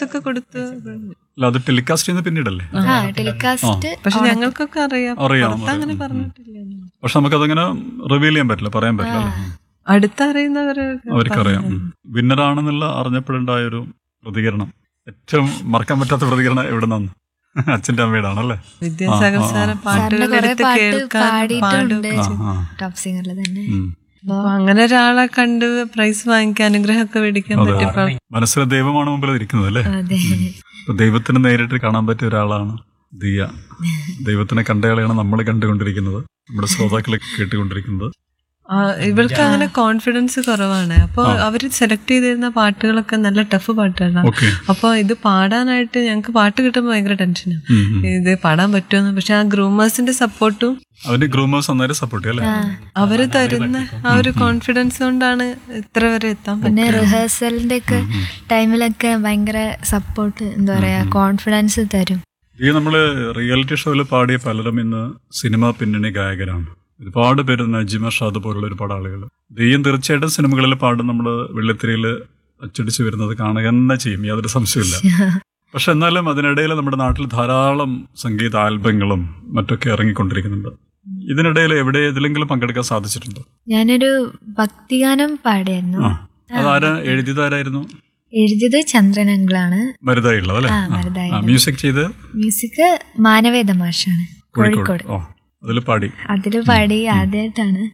ഒക്കെ കൊടുത്ത് അല്ല അത് ടെലികാസ്റ്റ് ചെയ്യുന്ന പിന്നീടല്ലേ ആ ടെലികാസ്റ്റ് പക്ഷെ ഞങ്ങൾക്കൊക്കെ അറിയാം അറിയാം, പുറത്ത് അങ്ങനെ അറിയാം. പറഞ്ഞിട്ടില്ല പക്ഷെ നമുക്കതങ്ങനെ റിവീൽ ചെയ്യാൻ പറ്റില്ല പറയാൻ പറ്റില്ല അല്ലേ? അടുത്തറിയുന്നവര് അവർക്കറിയാം വിന്നറാണെന്നുള്ള അറിഞ്ഞപ്പോഴുണ്ടായ ഒരു പ്രതികരണം ഏറ്റവും മറക്കാൻ പറ്റാത്ത പ്രതികരണം എവിടെ നിന്നു അച്ഛന്റെ അമ്മയുടെ ആണല്ലേ വിദ്യാസാഗർ സാറ് സാറിന്റെ പാട്ടുകൾ കുറെ എടുത്ത് പാട്ട് കേൾക്കാൻ പാടിയിട്ടുണ്ട് പാടും ആ, ആ. ടോപ്പ് സിംഗറിൽ തന്നെ ഉം. അപ്പൊ അങ്ങനെ ഒരാളെ കണ്ട് പ്രൈസ് വാങ്ങിക്കാൻ അനുഗ്രഹമൊക്കെ മേടിക്കാൻ അതെ. പറ്റിയപ്പോ മനസ്സിലെ ദൈവമാണ് മുമ്പിൽ ഇരിക്കുന്നത് അല്ലേ അതെ ഇപ്പൊ ദൈവത്തിന് നേരിട്ട് കാണാൻ പറ്റിയ ഒരാളാണ് ദിയ ദൈവത്തിനെ കണ്ടയാളെയാണ് നമ്മൾ കണ്ടുകൊണ്ടിരിക്കുന്നത് നമ്മുടെ ശ്രോതാക്കളെ കേട്ടുകൊണ്ടിരിക്കുന്നത് ആ, ഇവൾക്ക് അങ്ങനെ കോൺഫിഡൻസ് കുറവാണ് അപ്പൊ അവര് സെലക്ട് ചെയ്തിരുന്ന പാട്ടുകളൊക്കെ നല്ല ടഫ് പാട്ടുകളാണ് ഓക്കെ അപ്പൊ ഇത് പാടാനായിട്ട് ഞങ്ങൾക്ക് പാട്ട് കിട്ടുമ്പോൾ ഭയങ്കര ടെൻഷനാണ് ഇത് പാടാൻ പറ്റുമെന്ന് പക്ഷെ ആ ഗ്രൂമേഴ്സിന്റെ സപ്പോർട്ടും അവന് ഗ്രൂമേഴ്സ് അന്നേരം സപ്പോർട്ട് ചെയ്യല്ലേ അവര് തരുന്ന ആ ഒരു കോൺഫിഡൻസ് കൊണ്ടാണ് ഇത്ര വരെ എത്താൻ പിന്നെ റിഹേഴ്സലിന്റെ ഒക്കെ ടൈമിലൊക്കെ ഭയങ്കര സപ്പോർട്ട് എന്താ പറയാ കോൺഫിഡൻസ് തരും ഈ നമ്മള് റിയാലിറ്റി ഷോയിൽ പാടിയ പലരും ഇന്ന് സിനിമ പിന്നണി ഗായകരാണ് ഒരുപാട് പേര് നജിമ ഷാദ് പോലുള്ള ഒരുപാട് ആളുകൾ ദെയ്യം തീർച്ചയായിട്ടും സിനിമകളിൽ പാടും നമ്മൾ വെള്ളിത്തിരയിൽ അച്ചടിച്ച് വരുന്നത് കാണുക തന്നെ ചെയ്യും യാതൊരു സംശയമില്ല പക്ഷെ എന്നാലും അതിനിടയിൽ നമ്മുടെ നാട്ടിൽ ധാരാളം സംഗീത ആൽബങ്ങളും മറ്റൊക്കെ ഇറങ്ങിക്കൊണ്ടിരിക്കുന്നുണ്ട് ഇതിനിടയിൽ എവിടെ ഏതിലെങ്കിലും പങ്കെടുക്കാൻ സാധിച്ചിട്ടുണ്ടോ ഞാനൊരു ഭക്തിഗാനം പാടിയായിരുന്നു ആ അതാരാ എഴുതിയതാരായിരുന്നു എഴുതിയത് ചന്ദ്രനങ്കിളാണ് മരുതായി ഉള്ളത് അല്ലേ ആ മരുതായി ആ മ്യൂസിക് ചെയ്ത് മ്യൂസിക് മാനവേദ മാഷാണ് കോഴിക്കോട് കോഴിക്കോട് ഓ അതിൽ പാടി അതില് പാടി ആദ്യമായിട്ടാണ്